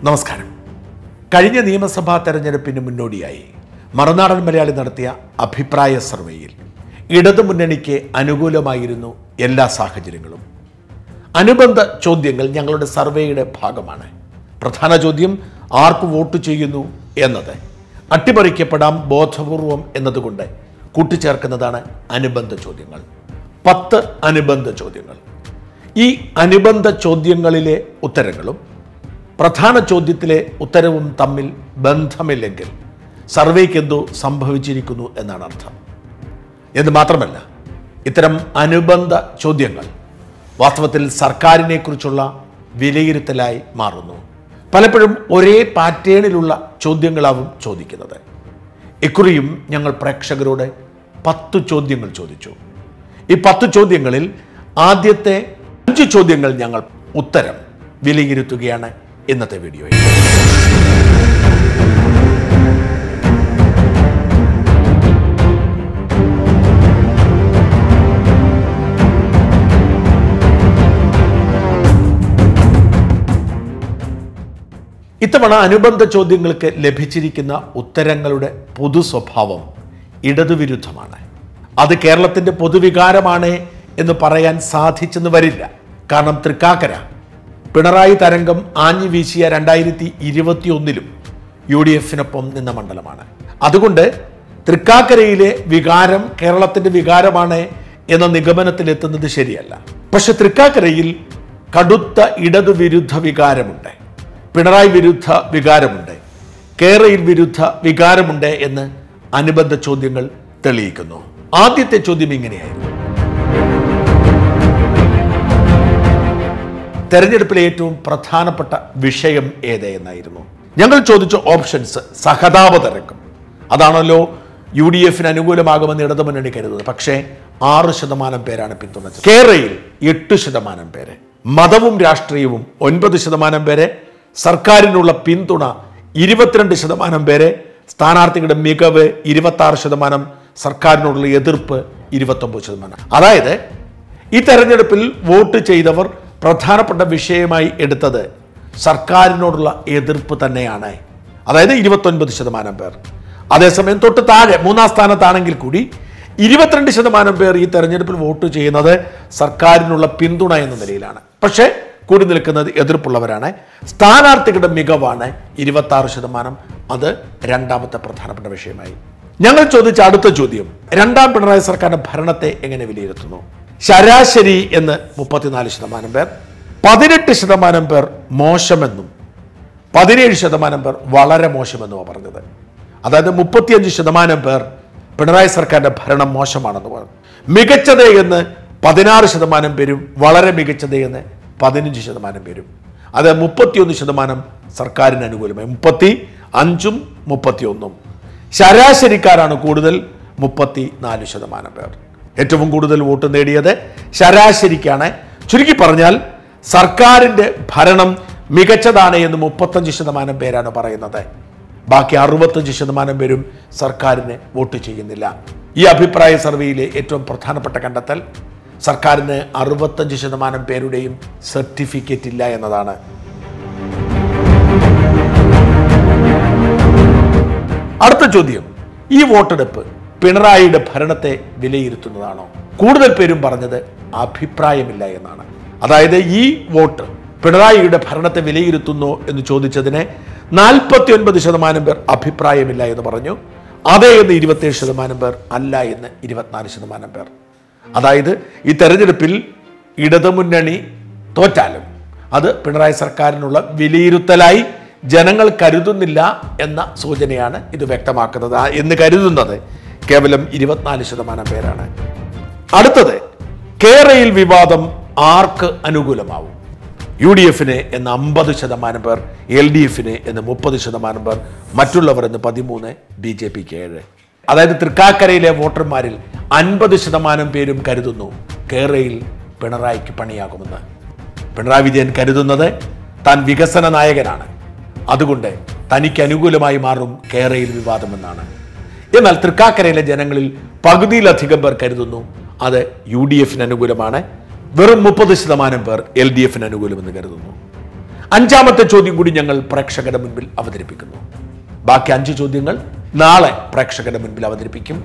നമസ്കാരം കഴിഞ്ഞ നിയമസഭാ തെരഞ്ഞെടുപ്പിന് മുന്നോടിയായി മറുനാടൻ മലയാളി നടത്തിയ അഭിപ്രായ സർവേയിൽ ഇടതുമുന്നണിക്ക് അനുകൂലമായിരുന്നു എല്ലാ സാഹചര്യങ്ങളും അനുബന്ധ ചോദ്യങ്ങൾ ഞങ്ങളുടെ സർവേയുടെ ഭാഗമാണ് പ്രധാന ചോദ്യം ആർക്ക് വോട്ട് ചെയ്യുന്നു എന്നത് അട്ടിമറിക്കപ്പെടാം ബോധപൂർവം എന്നതുകൊണ്ട് കൂട്ടിച്ചേർക്കുന്നതാണ് അനുബന്ധ ചോദ്യങ്ങൾ പത്ത് അനുബന്ധ ചോദ്യങ്ങൾ ഈ അനുബന്ധ ചോദ്യങ്ങളിലെ ഉത്തരങ്ങളും പ്രധാന ചോദ്യത്തിലെ ഉത്തരവും തമ്മിൽ ബന്ധമില്ലെങ്കിൽ സർവേക്ക് എന്തോ സംഭവിച്ചിരിക്കുന്നു എന്നാണ് അർത്ഥം എന്ന് മാത്രമല്ല ഇത്തരം അനുബന്ധ ചോദ്യങ്ങൾ വാസ്തവത്തിൽ സർക്കാരിനെക്കുറിച്ചുള്ള വിലയിരുത്തലായി മാറുന്നു പലപ്പോഴും ഒരേ പാറ്റേണിലുള്ള ചോദ്യങ്ങളാവും ചോദിക്കുന്നത് ഇക്കുറിയും ഞങ്ങൾ പ്രേക്ഷകരോട് പത്ത് ചോദ്യങ്ങൾ ചോദിച്ചു ഈ പത്ത് ചോദ്യങ്ങളിൽ ആദ്യത്തെ അഞ്ച് ചോദ്യങ്ങൾ ഞങ്ങൾ ഉത്തരം വിലയിരുത്തുകയാണ് ഇന്നത്തെ വീഡിയോയിൽ ഇത്തവണ അനുബന്ധ ചോദ്യങ്ങൾക്ക് ലഭിച്ചിരിക്കുന്ന ഉത്തരങ്ങളുടെ പൊതു സ്വഭാവം ഇടതുവിരുദ്ധമാണ് അത് കേരളത്തിന്റെ പൊതുവികാരമാണ് എന്ന് പറയാൻ സാധിച്ചെന്ന് വരില്ല കാരണം തൃക്കാക്കര പിണറായി തരംഗം ആഞ്ഞു വീശിയ രണ്ടായിരത്തി ഇരുപത്തി ഒന്നിലും യു ഡി എഫിനൊപ്പം നിന്ന മണ്ഡലമാണ് അതുകൊണ്ട് തൃക്കാക്കരയിലെ വികാരം കേരളത്തിന്റെ വികാരമാണ് എന്ന നിഗമനത്തിലെത്തുന്നത് ശരിയല്ല പക്ഷെ തൃക്കാക്കരയിൽ കടുത്ത ഇടതുവിരുദ്ധ വികാരമുണ്ട് പിണറായി വിരുദ്ധ വികാരമുണ്ട് കേരയിൽ വിരുദ്ധ വികാരമുണ്ട് എന്ന് അനുബന്ധ ചോദ്യങ്ങൾ തെളിയിക്കുന്നു ആദ്യത്തെ ചോദ്യം ഇങ്ങനെയായിരുന്നു തെരഞ്ഞെടുപ്പിലെ ഏറ്റവും പ്രധാനപ്പെട്ട വിഷയം ഏത് എന്നായിരുന്നു ഞങ്ങൾ ചോദിച്ച ഓപ്ഷൻസ് സഹതാപ തരംഗം അതാണല്ലോ യു ഡി എഫിന് അനുകൂലമാകുമെന്ന് ഇടതുമുന്നണി കരുതുന്നത് പക്ഷേ ആറ് ശതമാനം പേരാണ് പിന്തുണച്ചത് കേരളയിൽ എട്ട് ശതമാനം പേര് മതവും രാഷ്ട്രീയവും ഒൻപത് ശതമാനം പേരെ സർക്കാരിനുള്ള പിന്തുണ ഇരുപത്തിരണ്ട് ശതമാനം പേരെ സ്ഥാനാർത്ഥികളുടെ മികവ് ഇരുപത്തി ആറ് ശതമാനം സർക്കാരിനോടുള്ള എതിർപ്പ് ഇരുപത്തൊമ്പത് ശതമാനം അതായത് ഈ തെരഞ്ഞെടുപ്പിൽ വോട്ട് ചെയ്തവർ പ്രധാനപ്പെട്ട വിഷയമായി എടുത്തത് സർക്കാരിനോടുള്ള എതിർപ്പ് തന്നെയാണ് അതായത് ഇരുപത്തൊൻപത് ശതമാനം പേർ അതേസമയം തൊട്ട് താഴെ മൂന്നാം സ്ഥാനത്താണെങ്കിൽ കൂടി ഇരുപത്തിരണ്ട് ശതമാനം പേർ ഈ തെരഞ്ഞെടുപ്പിൽ വോട്ട് ചെയ്യുന്നത് സർക്കാരിനുള്ള പിന്തുണ എന്ന നിലയിലാണ് പക്ഷേ കൂടി നിൽക്കുന്നത് എതിർപ്പുള്ളവരാണ് സ്ഥാനാർത്ഥികളുടെ മികവാണ് ഇരുപത്തി ആറ് ശതമാനം അത് രണ്ടാമത്തെ പ്രധാനപ്പെട്ട വിഷയമായി ഞങ്ങൾ ചോദിച്ച അടുത്ത ചോദ്യം രണ്ടാം പിണറായി സർക്കാരിന്റെ ഭരണത്തെ എങ്ങനെ വിലയിരുത്തുന്നു ശരാശരി എന്ന് മുപ്പത്തിനാല് ശതമാനം പേർ പതിനെട്ട് ശതമാനം പേർ മോശമെന്നും പതിനേഴ് ശതമാനം പേർ വളരെ മോശമെന്നുമാണ് പറഞ്ഞത് അതായത് മുപ്പത്തിയഞ്ച് ശതമാനം പേർ പിണറായി സർക്കാരിന്റെ ഭരണം മോശമാണെന്ന് പറഞ്ഞു മികച്ചത് എന്ന് പതിനാറ് ശതമാനം പേരും വളരെ മികച്ചത് എന്ന് പതിനഞ്ച് ശതമാനം പേരും അത് മുപ്പത്തിയൊന്ന് ശതമാനം സർക്കാരിന് അനുകൂലമായി മുപ്പത്തി അഞ്ചും മുപ്പത്തിയൊന്നും ശരാശരിക്കാരാണ് കൂടുതൽ മുപ്പത്തി നാല് ശതമാനം പേർ ഏറ്റവും കൂടുതൽ വോട്ട് നേടിയത് ശരാശരിക്കാണ് ചുരുക്കി പറഞ്ഞാൽ സർക്കാരിന്റെ ഭരണം മികച്ചതാണ് എന്ന് മുപ്പത്തഞ്ച് ശതമാനം പേരാണ് പറയുന്നത് ബാക്കി അറുപത്തഞ്ച് ശതമാനം പേരും സർക്കാരിന് വോട്ട് ചെയ്യുന്നില്ല ഈ അഭിപ്രായ സർവേയിലെ ഏറ്റവും പ്രധാനപ്പെട്ട കണ്ടെത്തൽ സർക്കാരിന് അറുപത്തഞ്ച് ശതമാനം പേരുടെയും സർട്ടിഫിക്കറ്റ് ഇല്ല എന്നതാണ് അടുത്ത ചോദ്യം ഈ വോട്ടെടുപ്പ് പിണറായിയുടെ ഭരണത്തെ വിലയിരുത്തുന്നതാണോ കൂടുതൽ പേരും പറഞ്ഞത് അഭിപ്രായമില്ല എന്നാണ് അതായത് ഈ വോട്ട് പിണറായിയുടെ ഭരണത്തെ വിലയിരുത്തുന്നു എന്ന് ചോദിച്ചതിന് നാൽപ്പത്തി ഒൻപത് ശതമാനം പേർ അഭിപ്രായമില്ല എന്ന് പറഞ്ഞു അതെ എന്ന് ഇരുപത്തേഴ് ശതമാനം പേർ അല്ല എന്ന് ഇരുപത്തിനാല് ശതമാനം പേർ അതായത് ഈ തെരഞ്ഞെടുപ്പിൽ ഇടതുമുന്നണി തോറ്റാലും അത് പിണറായി സർക്കാരിനുള്ള വിലയിരുത്തലായി ജനങ്ങൾ കരുതുന്നില്ല എന്ന സൂചനയാണ് ഇത് വ്യക്തമാക്കുന്നത് ആ- എന്ന് കരുതുന്നത് കേവലം ഇരുപത്തിനാല് ശതമാനം പേരാണ് അടുത്തത് കേരയിൽ വിവാദം ആർക്ക് അനുകൂലമാവും യു ഡി എഫിന് എന്ന് അമ്പത് ശതമാനം പേർ എൽ ഡി എഫിന് എന്ന് മുപ്പത് ശതമാനം പേർ മറ്റുള്ളവർ എന്ന് പതിമൂന്ന് ബി ജെ പിക്ക് ഏഴ് അതായത് തൃക്കാക്കരയിലെ വോട്ടർമാരിൽ അൻപത് ശതമാനം പേരും കരുതുന്നു കേരളയിൽ പിണറായിക്ക് പണിയാകുമെന്ന് പിണറായി വിജയൻ കരുതുന്നത് താൻ വികസന നായകനാണ് അതുകൊണ്ട് തനിക്ക് അനുകൂലമായി മാറും കേരളയിൽ വിവാദമെന്നാണ് എന്നാൽ തൃക്കാക്കരയിലെ ജനങ്ങളിൽ പകുതിയിലധികം പേർ കരുതുന്നു അത് യു ഡി എഫിന് അനുകൂലമാണ് വെറും മുപ്പത് ശതമാനം പേർ എൽ ഡി എഫിന് അനുകൂലമെന്ന് കരുതുന്നു അഞ്ചാമത്തെ ചോദ്യം കൂടി ഞങ്ങൾ പ്രേക്ഷകരുടെ മുൻപിൽ അവതരിപ്പിക്കുന്നു ബാക്കി അഞ്ച് ചോദ്യങ്ങൾ നാളെ പ്രേക്ഷകരുടെ മുൻപിൽ അവതരിപ്പിക്കും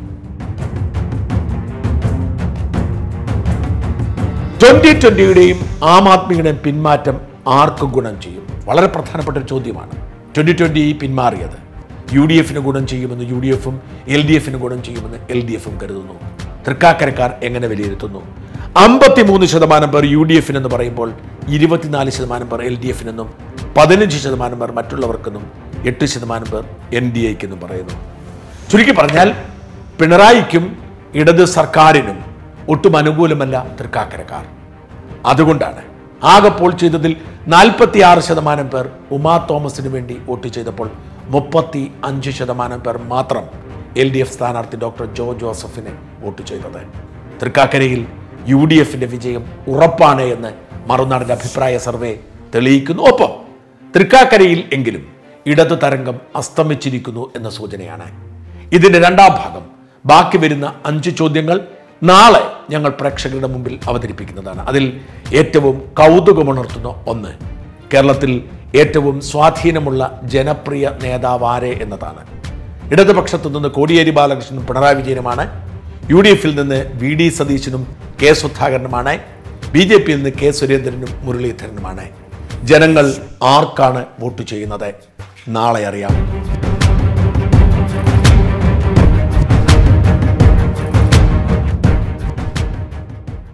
ട്വന്റി ട്വന്റിയുടെയും ആം ആദ്മിയുടെയും പിന്മാറ്റം ആർക്ക് ഗുണം ചെയ്യും വളരെ പ്രധാനപ്പെട്ട ഒരു ചോദ്യമാണ് ട്വന്റി ട്വന്റി പിന്മാറിയത് യു ഡി എഫിന് ഗുണം ചെയ്യുമെന്ന് യു ഡി എഫും എൽ ഡി എഫിന് ഗുണം ചെയ്യുമെന്ന് എൽ ഡി എഫും കരുതുന്നു തൃക്കാക്കരക്കാർ എങ്ങനെ വിലയിരുത്തുന്നു അമ്പത്തിമൂന്ന് ശതമാനം പേർ യു ഡി എഫിനെന്ന് പറയുമ്പോൾ ഇരുപത്തിനാല് ശതമാനം പേർ എൽ ഡി എഫിനെന്നും പതിനഞ്ച് ശതമാനം പേർ മറ്റുള്ളവർക്കെന്നും എട്ട് ശതമാനം പേർ എൻ ഡി എക്കെന്നും പറയുന്നു ചുരുക്കി പറഞ്ഞാൽ പിണറായിക്കും ഇടത് സർക്കാരിനും ഒട്ടും അനുകൂലമല്ല തൃക്കാക്കരക്കാർ അതുകൊണ്ടാണ് ആകെ പോൾ ചെയ്തതിൽ നാൽപ്പത്തി ആറ് ശതമാനം പേർ ഉമാ തോമസിന് വേണ്ടി വോട്ട് ചെയ്തപ്പോൾ മുപ്പത്തി അഞ്ച് ശതമാനം പേർ മാത്രം എൽ ഡി എഫ് സ്ഥാനാർത്ഥി ഡോക്ടർ ജോ ജോസഫിനെ വോട്ട് ചെയ്തത് തൃക്കാക്കരയിൽ യു ഡി എഫിന്റെ വിജയം ഉറപ്പാണ് എന്ന് മറുനാടിന്റെ അഭിപ്രായ സർവേ തെളിയിക്കുന്നു ഒപ്പം തൃക്കാക്കരയിൽ എങ്കിലും ഇടതു തരംഗം അസ്തമിച്ചിരിക്കുന്നു എന്ന സൂചനയാണ് ഇതിന്റെ രണ്ടാം ഭാഗം ബാക്കി വരുന്ന അഞ്ച് ചോദ്യങ്ങൾ നാളെ ഞങ്ങൾ പ്രേക്ഷകരുടെ മുമ്പിൽ അവതരിപ്പിക്കുന്നതാണ് അതിൽ ഏറ്റവും കൗതുകമുണർത്തുന്ന ഒന്ന് കേരളത്തിൽ ഏറ്റവും സ്വാധീനമുള്ള ജനപ്രിയ നേതാവ് ആരെ എന്നതാണ് ഇടതുപക്ഷത്തു നിന്ന് കോടിയേരി ബാലകൃഷ്ണനും പിണറായി വിജയനുമാണ് യു ഡി എഫിൽ നിന്ന് വി ഡി സതീശനും കെ സുധാകരനുമാണ് ബി ജെ പിയിൽ നിന്ന് കെ സുരേന്ദ്രനും മുരളീധരനുമാണ് ജനങ്ങൾ ആർക്കാണ് വോട്ട് ചെയ്യുന്നത് നാളെ അറിയാം